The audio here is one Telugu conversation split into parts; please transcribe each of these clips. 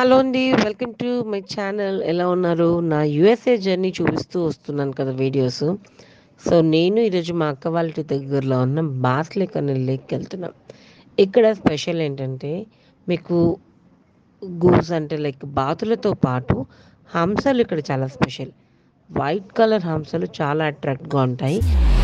హలో అండి వెల్కమ్ టు మై ఛానల్ ఎలా ఉన్నారు నా యుఎస్ఏ జర్నీ చూపిస్తూ వస్తున్నాను కదా వీడియోస్ సో నేను ఈరోజు మా అక్క వాళ్ళ ఇంటి దగ్గరలో ఉన్న బాస్ లేక్ అనే లేక్కి వెళ్తున్నాం ఇక్కడ స్పెషల్ ఏంటంటే మీకు గూస్ అంటే లైక్ బాతులతో పాటు హంసలు ఇక్కడ చాలా స్పెషల్ వైట్ కలర్ హంసలు చాలా అట్రాక్ట్గా ఉంటాయి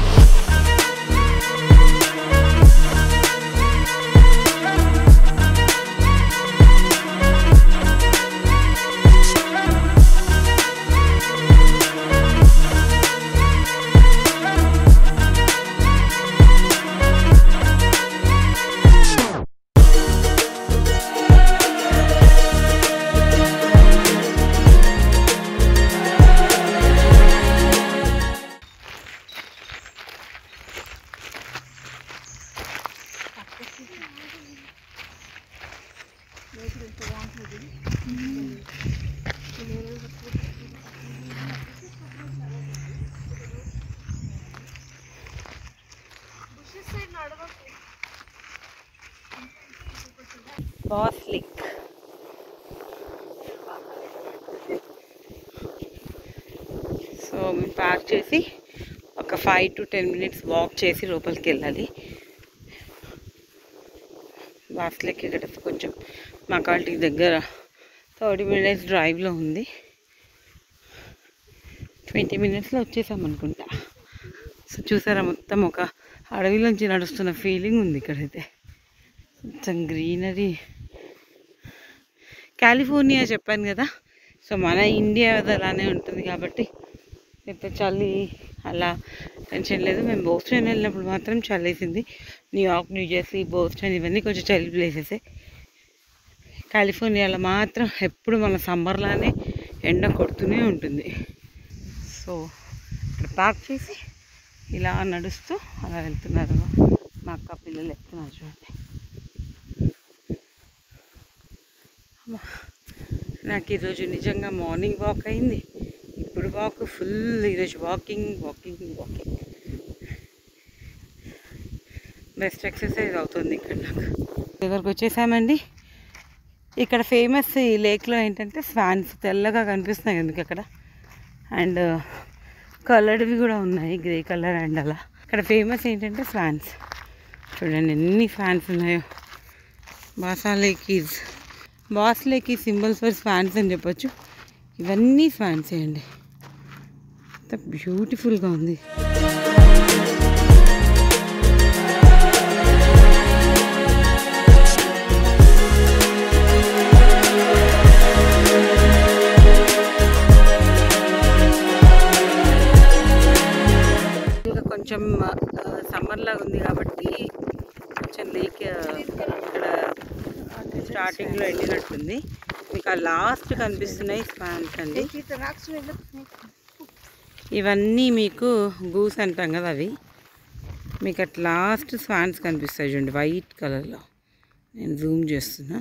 బాస్ లేక్ సో మేము పార్క్ చేసి ఒక five to ten minutes walk చేసి లోపలికి వెళ్ళాలి బాస్ లేక్ ఇక్కడ కొంచెం మా కాళ్ళకి దగ్గర థర్టీ మినిట్స్ డ్రైవ్లో ఉంది ట్వంటీ మినిట్స్లో వచ్చేసాం అనుకుంటా సో చూసారా మొత్తం ఒక అడవిలోంచి నడుస్తున్న ఫీలింగ్ ఉంది ఇక్కడైతే మొత్తం గ్రీనరీ కాలిఫోర్నియా చెప్పాను కదా సో మన ఇండియా అది అలానే ఉంటుంది కాబట్టి పెద్ద చలి అలా టెన్షన్ లేదు మేము బోస్టన్ వెళ్ళినప్పుడు మాత్రం చల్లేసింది న్యూయార్క్ న్యూజెర్సీ బోస్టన్ ఇవన్నీ కొంచెం చలి ప్లేసెసే కాలిఫోర్నియాలో మాత్రం ఎప్పుడు మన సమ్మర్లానే ఎండ కొడుతూనే ఉంటుంది సో ఇక్కడ పార్క్ చేసి ఇలా నడుస్తూ అలా వెళ్తున్నారు మా అక్క పిల్లలు వెళ్తున్నారు చూడండి అమ్మా, నాకు ఈరోజు నిజంగా మార్నింగ్ వాక్ అయింది ఇప్పుడు వాక్ ఫుల్ ఈరోజు walking walking walking best exercise అవుతుంది ఇక్కడ నాకు దగ్గరకు వచ్చేసామండి ఇక్కడ ఫేమస్ ఈ లేక్లో ఏంటంటే స్వాన్స్ తెల్లగా కనిపిస్తున్నాయి ఎందుకు అక్కడ అండ్ కలర్వి కూడా ఉన్నాయి గ్రే కలర్ అండ్ అలా ఇక్కడ ఫేమస్ ఏంటంటే ఫ్యాన్స్ చూడండి ఎన్ని ఫ్యాన్స్ ఉన్నాయో Bass Lakes Bass Lake symbols for fans అని చెప్పొచ్చు ఇవన్నీ ఫ్యాన్స్ అండి ఎంత బ్యూటిఫుల్గా ఉంది ఇంకా కొంచెం సమ్మర్ లాగా ఉంది కాబట్టి కొంచెం లేక్ ఇక్కడ స్టార్టింగ్లో ఎండినట్టుంది మీకు ఆ లాస్ట్ కనిపిస్తున్నాయి స్పాన్స్ అండి ఇవన్నీ మీకు గూస్ అంటాం కదా అవి మీకు అట్ లాస్ట్ స్వాన్స్ కనిపిస్తాయి చూడండి వైట్ కలర్లో నేను జూమ్ చేస్తున్నా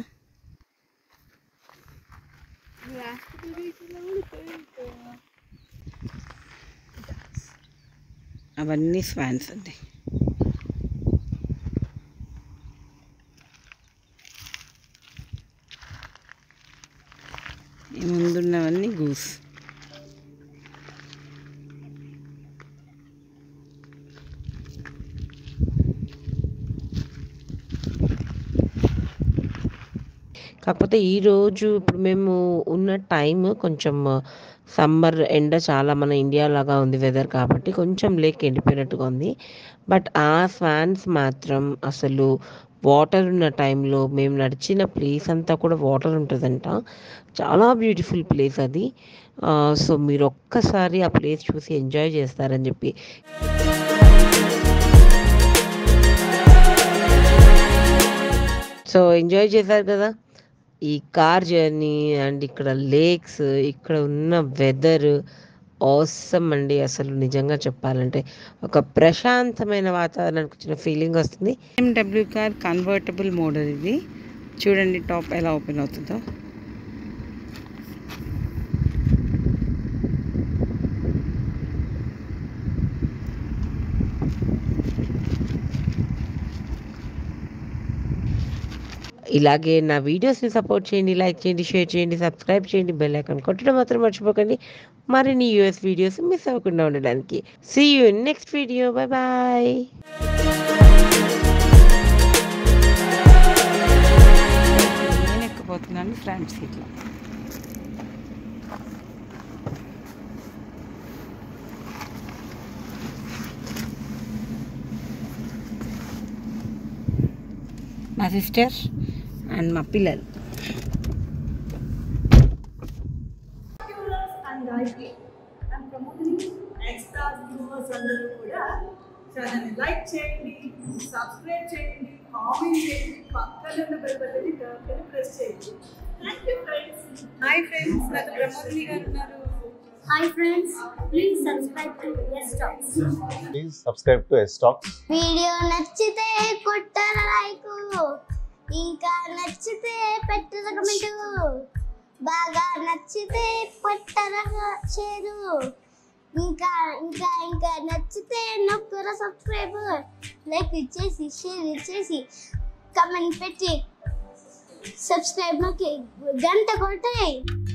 అవన్నీ స్వాన్స్ అండి ఈ ముందున్నవన్నీ గూస్ కాకపోతే ఈరోజు ఇప్పుడు మేము ఉన్న టైం కొంచెం సమ్మర్ ఎండ చాలా మన ఇండియా లాగా ఉంది వెదర్ కాబట్టి కొంచెం లేక్ ఎండిపోయినట్టుగా ఉంది బట్ ఆ ఫ్యాన్స్ మాత్రం అసలు వాటర్ ఉన్న టైంలో మేము నడిచిన ప్లేస్ అంతా కూడా వాటర్ ఉంటుందంట చాలా బ్యూటిఫుల్ ప్లేస్ అది సో మీరు ఒక్కసారి ఆ ప్లేస్ చూసి ఎంజాయ్ చేస్తారని చెప్పి సో ఎంజాయ్ చేశారు కదా ఈ కార్ జర్నీ అండ్ ఇక్కడ లేక్స్ ఇక్కడ ఉన్న వెదర్ అవసరం అండి అసలు నిజంగా చెప్పాలంటే ఒక ప్రశాంతమైన వాతావరణానికి వచ్చిన ఫీలింగ్ వస్తుంది ఎండబ్ల్యూ కార్ కన్వర్టబుల్ మోడల్ ఇది చూడండి టాప్ ఎలా ఓపెన్ అవుతుందో ఇలాగే నా వీడియోస్ని సపోర్ట్ చేయండి లైక్ చేయండి షేర్ చేయండి సబ్స్క్రైబ్ చేయండి బెల్ ఐకాన్ కొట్టడం మాత్రం మర్చిపోకండి మరిన్ని యూఎస్ వీడియోస్ మిస్ అవ్వకుండా ఉండడానికి see you next video bye bye నేను ఎక్కిపోతున్నాను ఫ్రంట్ సీట్లో మా సిస్టర్ అండ్ మా పిల్లలు and IP and Pramodini extra viewers అందరూ కూడా ఛానల్ని లైక్ చేయండి సబ్స్క్రైబ్ చేయండి కామెంట్ చేయండి పక్కన ఉన్న బెల్ బటన్ని టర్న్ ప్రెస్ చేయండి thank you friends hi friends నాకు ప్రమోదిని గారు ఉన్నారు hi friends please subscribe to S Talks Please subscribe to S Talks. వీడియో నచ్చితే కొట్టర లైక్ ఇంకా నచ్చితే పెట్టర కమెంట్ బాగా నచ్చితే పట్టర షేరు ఇంకా ఇంకా ఇంకా నచ్చితే నొక్కర సబ్స్క్రైబ్ లైక్ ఇచ్చేసి షేర్ ఇచ్చేసి కమెంట్ పెట్టి సబ్స్క్రైబ్ నొక్కి గంట కొట్టాయి